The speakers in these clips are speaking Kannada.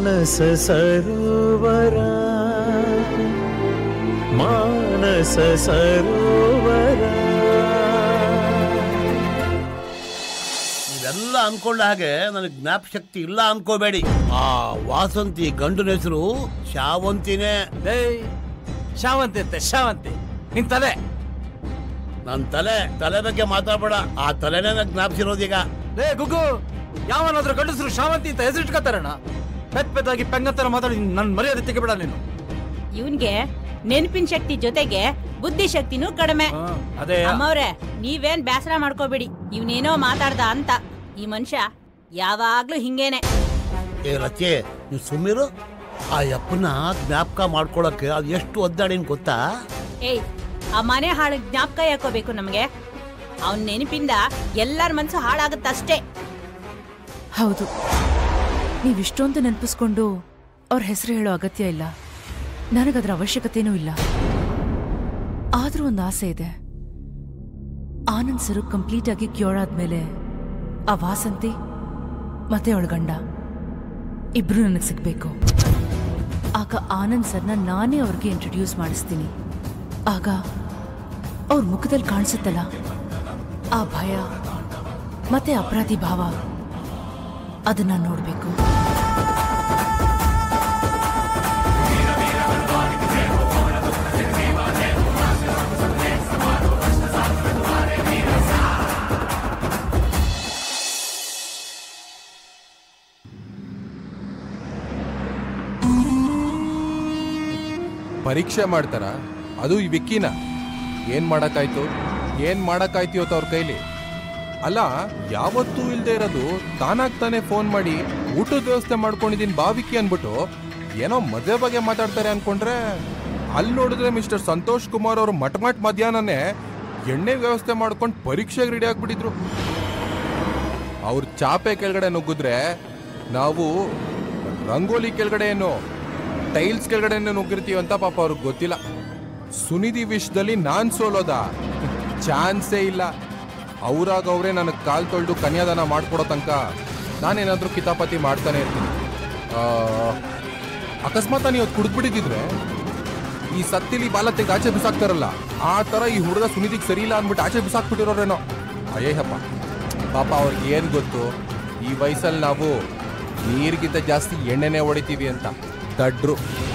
ಮಾನಸ ಸರೋವರ ಮಾನಸ ಸರೋವರ ನೀವೆಲ್ಲ ಅನ್ಕೊಂಡ ಹಾಗೆ ನನಗೆ ಜ್ಞಾಪಶಕ್ತಿ ಇಲ್ಲ ಅನ್ಕೋಬೇಡಿ ಆ ವಾಸಂತಿ ಗಂಡನ ಹೆಸರು ಶಾವಂತಿನೇ ಏಯ್ ಶಾವಂತಿ ಅಂತೆ ಶಾವಂತಿ ನಿನ್ ತಲೆ ನನ್ ತಲೆ ತಲೆ ಬಗ್ಗೆ ಮಾತಾಡ್ಬೇಡ ಆ ತಲೆನೇ ನಂಗೆ ಜ್ಞಾಪಿಸಿರೋದೀಗ ಲೇ ಗುಗ್ಗು ಯಾವನಾದ್ರೂ ಗಂಡಸರು ಶಾವಂತಿ ಅಂತ ಹೆಸರಿಟ್ಕೋತಾರಣ ಪೆತ್ ಪೆದ್ದಾಗಿ ಪೆಂಗತ್ತರ ಮಾತಾಡಿ ನನ್ ಮರ್ಯಾದೆ ತೆಗಿಬೇಡ ನೀನು ಇವನ್ಗೆ ನೆನಪಿನ ಶಕ್ತಿ ಜೊತೆಗೆ ಬುದ್ಧಿ ಶಕ್ತಿನೂ ಕಡಿಮೆ ಹಾ, ಅದೇ ಅಮ್ಮವ್ರೆ ನೀವೇನ್ ಬೇಸರ ಮಾಡ್ಕೋಬೇಡಿ ಇವನೇನೋ ಮಾತಾಡ್ದ ಅಂತ ಈ ಮನುಷ್ಯ ಯಾವಾಗ್ಲೂ ಹಿಂಗೇನೆ ಏ ರಚೆ ನೀವು ಸುಮ್ಮಿರು ಆ ಯಪ್ಪನ ಜ್ಞಾಪಕ ಮಾಡ್ಕೊಳಕ್ಕೆ ಅದು ಎಷ್ಟು ಒದ್ದಾಡಿನ ಗೊತ್ತಾ ಏಯ್ ಆ ಮನೆ ಹಾಳು ಜ್ಞಾಪಕ ಯಾಕೋಬೇಕು ನಮಗೆ ಅವನ್ ನೆನಪಿಂದ ಎಲ್ಲರ ಮನ್ಸು ಹಾಳಾಗುತ್ತಷ್ಟೇ ಹೌದು ನೀವಿಷ್ಟೊಂದು ನೆನಪಿಸ್ಕೊಂಡು ಅವ್ರ ಹೆಸರು ಹೇಳೋ ಅಗತ್ಯ ಇಲ್ಲ ನನಗದ್ರ ಅವಶ್ಯಕತೆನೂ ಇಲ್ಲ ಆದ್ರೂ ಒಂದು ಆಸೆ ಇದೆ ಆನಂದ್ ಸರು ಕಂಪ್ಲೀಟ್ ಆಗಿ ಕ್ಯೂರ್ ಆದ್ಮೇಲೆ ಆ ವಾಸಂತಿ ಮತ್ತೆ ಅವಳ ಗಂಡ ಇಬ್ರು ನನಗೆ ಸಿಗ್ಬೇಕು ಆಗ ಆನಂದ್ ಸರ್ನ ನಾನೇ ಅವ್ರಿಗೆ ಇಂಟ್ರೊಡ್ಯೂಸ್ ಮಾಡಿಸ್ತೀನಿ ಆಗ ಅವ್ರ ಮುಖದಲ್ಲಿ ಕಾಣಿಸುತ್ತಲ್ಲ ಆ ಭಯ ಮತ್ತೆ ಅಪರಾಧಿ ಭಾವ ಅದನ್ನ ನೋಡ್ಬೇಕು ಪರೀಕ್ಷೆ ಮಾಡ್ತಾರ ಅದು ಈ ವಿಕ್ಕಿನ ಏನ್ ಮಾಡಕ್ಕಾಯ್ತು ಏನ್ ಮಾಡಕ್ಕಾಯ್ತು ಇವತ್ತು ಅವ್ರ ಕೈಲಿ ಅಲ್ಲ ಯಾವತ್ತೂ ಇಲ್ದೇ ಇರೋದು ತಾನಾಗ್ ತಾನೇ ಫೋನ್ ಮಾಡಿ ಊಟದ ವ್ಯವಸ್ಥೆ ಮಾಡ್ಕೊಂಡಿದ್ದೀನಿ ಬಾ ವಿಕ್ಕಿ ಅನ್ಬಿಟ್ಟು ಏನೋ ಮದುವೆ ಬಗ್ಗೆ ಮಾತಾಡ್ತಾರೆ ಅನ್ಕೊಂಡ್ರೆ ಅಲ್ಲಿ ನೋಡಿದ್ರೆ ಮಿಸ್ಟರ್ ಸಂತೋಷ್ ಕುಮಾರ್ ಅವರು ಮಟ್ ಮಟ್ ಮಧ್ಯಾಹ್ನನೇ ಎಣ್ಣೆ ವ್ಯವಸ್ಥೆ ಮಾಡ್ಕೊಂಡು ಪರೀಕ್ಷೆಗೆ ರೆಡಿ ಆಗ್ಬಿಟ್ಟಿದ್ರು ಅವ್ರ ಚಾಪೆ ಕೆಳಗಡೆ ನುಗ್ಗಿದ್ರೆ ನಾವು ರಂಗೋಲಿ ಕೆಳಗಡೆ ಏನು ಟೈಲ್ಸ್ ಕೆಳಗಡೆ ನುಗ್ಗಿರ್ತೀವಿ ಅಂತ ಪಾಪ ಅವ್ರಿಗೆ ಗೊತ್ತಿಲ್ಲ ಸುನಿಧಿ ವಿಷಯದಲ್ಲಿ ನಾನ್ ಸೋಲೋದ ಚಾನ್ಸೇ ಇಲ್ಲ ಅವ್ರಾಗ ಅವರೇ ನನಗೆ ಕಾಲ್ ತೊಳೆದು ಕನ್ಯಾದಾನ ಮಾಡ್ಕೊಡೋ ತನಕ ನಾನೇನಾದ್ರೂ ಕಿತಾಪತಿ ಮಾಡ್ತಾನೆ ಇರ್ತೀನಿ ಆ, ಅಕಸ್ಮಾತ್ ನೀವು ಕುಡಿದ್ಬಿಟ್ಟಿದ್ರೆ ಈ ಸತ್ತಿಲಿ ಬಾಲ ತೆಗೆದು ಆಚೆ ಬಿಸಾಕ್ತಾರಲ್ಲ ಆ ತರ ಈ ಹುಡುಗ ಸುನಿಧಿಗೆ ಸರಿ ಇಲ್ಲ ಅಂದ್ಬಿಟ್ಟು ಆಚೆ ಬಿಸಾಕ್ಬಿಟ್ಟಿರೋರೇನೋ ಅಯ್ಯಪ್ಪ ಪಾಪ ಅವ್ರಿಗೆ ಏನ್ ಗೊತ್ತು ಈ ವಯಸ್ಸಲ್ಲಿ ನಾವು ನೀರಿಗಿಂತ ಜಾಸ್ತಿ ಎಣ್ಣೆನೆ ಹೊಡಿತೀವಿ ಅಂತ ದಡ್ರು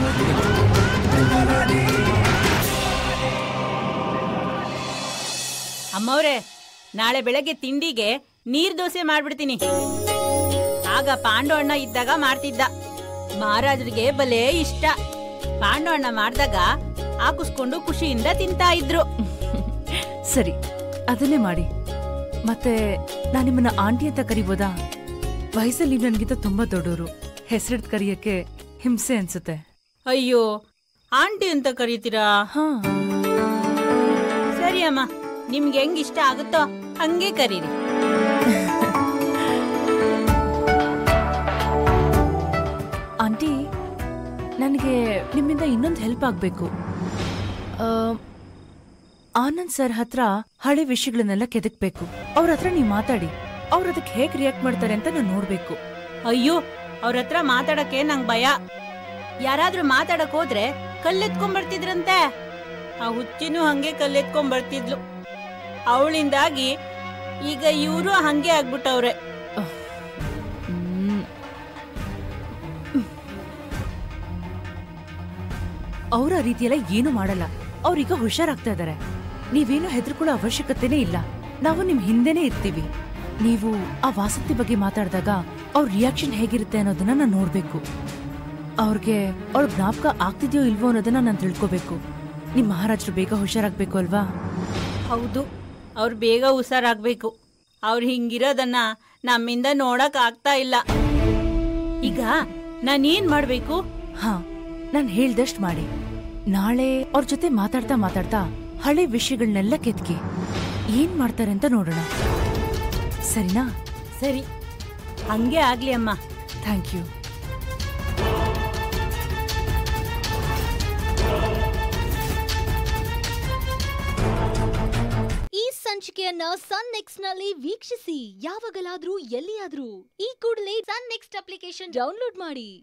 ಅಮ್ಮವ್ರೆ ನಾಳೆ ಬೆಳಗ್ಗೆ ತಿಂಡಿಗೆ ನೀರ್ ದೋಸೆ ಮಾಡ್ಬಿಡ್ತೀನಿ ಆಗ ಪಾಂಡು ಅಣ್ಣ ಇದ್ದಾಗ ಮಾಡ್ತಿದ್ದ ಮಹಾರಾಜರಿಗೆ ಬಲೇ ಇಷ್ಟ ಪಾಂಡು ಅಣ್ಣ ಮಾಡ್ದಾಗ ಹಾಕಿಸ್ಕೊಂಡು ಖುಷಿಯಿಂದ ತಿಂತಾ ಇದ್ರು ಸರಿ ಅದನ್ನೇ ಮಾಡಿ ಮತ್ತೆ ನಾನು ನಿಮ್ಮನ್ನ ಆಂಟಿ ಅಂತ ಕರಿಬೋದಾ ವಯಸ್ಸಲ್ಲಿ ನೀವು ನನಗಿಂತ ತುಂಬಾ ದೊಡ್ಡವರು ಹೆಸರಿಡ್ ಕರಿಯಕ್ಕೆ ಹಿಂಸೆ ಅನ್ಸುತ್ತೆ ಅಯ್ಯೋ ಆಂಟಿ ಅಂತ ಕರೀತೀರಾ ಹಾ ಸರಿ ಅಮ್ಮ ನಿಮ್ಗೆ ಹೆಂಗ್ ಇಷ್ಟ ಆಗುತ್ತೋ ಹಂಗೆ ಕರೀರಿ ಆಂಟಿ ನನಗೆ ನಿಮ್ಮಿಂದ ಇನ್ನೊಂದು ಹೆಲ್ಪ್ ಆಗ್ಬೇಕು ಆ, ಆನಂದ್ ಸರ್ ಹತ್ರ ಹಳೆ ವಿಷಯಗಳನ್ನೆಲ್ಲ ಕೆದಕ್ಬೇಕು ಅವ್ರ ಹತ್ರ ನೀವು ಮಾತಾಡಿ ಅವ್ರ ಅದಕ್ಕೆ ಹೇಗ್ ರಿಯಾಕ್ಟ್ ಮಾಡ್ತಾರೆ ಅಂತ ನಾನು ನೋಡ್ಬೇಕು ಅಯ್ಯೋ ಅವ್ರ ಹತ್ರ ಮಾತಾಡಕ್ಕೆ ನಂಗ್ ಭಯ ಯಾರಾದ್ರೂ ಮಾತಾಡಕ್ ಹೋದ್ರೆ ಕಲ್ಲೆತ್ಕೊಂಡ್ ಬರ್ತಿದ್ರಂತೆ ಆ ಹುಚ್ಚಿನೂ ಹಂಗೆ ಕಲ್ಲೆತ್ಕೊಂಡ್ ಬರ್ತಿದ್ಲು ಅವಳಿಂದಾಗಿ ಈಗ ಇವರು ಹಂಗೆ ಆಗ್ಬಿಟ್ಟವ್ರೆ ಹ್ಮ್. ಅವ್ರ ಆ ರೀತಿಯೆಲ್ಲ ಏನು ಮಾಡಲ್ಲ ಅವ್ರೀಗ ಹುಷಾರಾಗ್ತಾ ಇದಾರೆ ನೀವೇನು ಹೆದರ್ಕೊಳ್ಳೋ ಅವಶ್ಯಕತೆನೇ ಇಲ್ಲ ನಾವು ನಿಮ್ ಹಿಂದೆನೇ ಇರ್ತೀವಿ ನೀವು ಆ ವಾಸಂತಿ ಬಗ್ಗೆ ಮಾತಾಡಿದಾಗ ಅವ್ರ ರಿಯಾಕ್ಷನ್ ಹೇಗಿರುತ್ತೆ ಅನ್ನೋದನ್ನ ನಾನು ನೋಡ್ಬೇಕು ಅವ್ರಿಗೆ ಅವ್ರ ಜ್ಞಾಪಕ ಆಗ್ತಿದ್ಯೋ ಇಲ್ವೋ ಅನ್ನೋದನ್ನ ನಾನು ತಿಳ್ಕೊಬೇಕು ನಿಮ್ ಮಹಾರಾಜರು ಬೇಗ ಹುಷಾರಾಗ್ಬೇಕು ಅಲ್ವಾ ಹೌದು ಅವ್ರು ಬೇಗ ಹುಷಾರಾಗ್ಬೇಕು ಅವ್ರು ಹಿಂಗಿರೋದನ್ನ ನಮ್ಮಿಂದ ನೋಡಕ್ ಆಗ್ತಾ ಇಲ್ಲ ಈಗ ನಾನೇನ್ ಮಾಡ್ಬೇಕು ಹಾ ನಾನ್ ಹೇಳ್ದಷ್ಟ್ ಮಾಡಿ ನಾಳೆ ಅವ್ರ ಜೊತೆ ಮಾತಾಡ್ತಾ ಮಾತಾಡ್ತಾ ಹಳೆ ವಿಷಯಗಳನ್ನೆಲ್ಲ ಕೆತ್ಕಿ ಏನ್ ಮಾಡ್ತಾರೆ ಅಂತ ನೋಡೋಣ ಸರಿನಾ ಸರಿ ಹಂಗೆ ಆಗ್ಲಿ ಅಮ್ಮ ಥ್ಯಾಂಕ್ ಯು ಈ ಸಂಚಿಕೆಯನ್ನ ಸನ್ ನೆಕ್ಸ್ಟ್ ನಲ್ಲಿ ವೀಕ್ಷಿಸಿ ಯಾವಾಗಲಾದ್ರೂ ಎಲ್ಲಿಯಾದ್ರೂ ಈ ಕೂಡಲೇ ಸನ್ ನೆಕ್ಸ್ಟ್ ಅಪ್ಲಿಕೇಶನ್ ಡೌನ್ಲೋಡ್ ಮಾಡಿ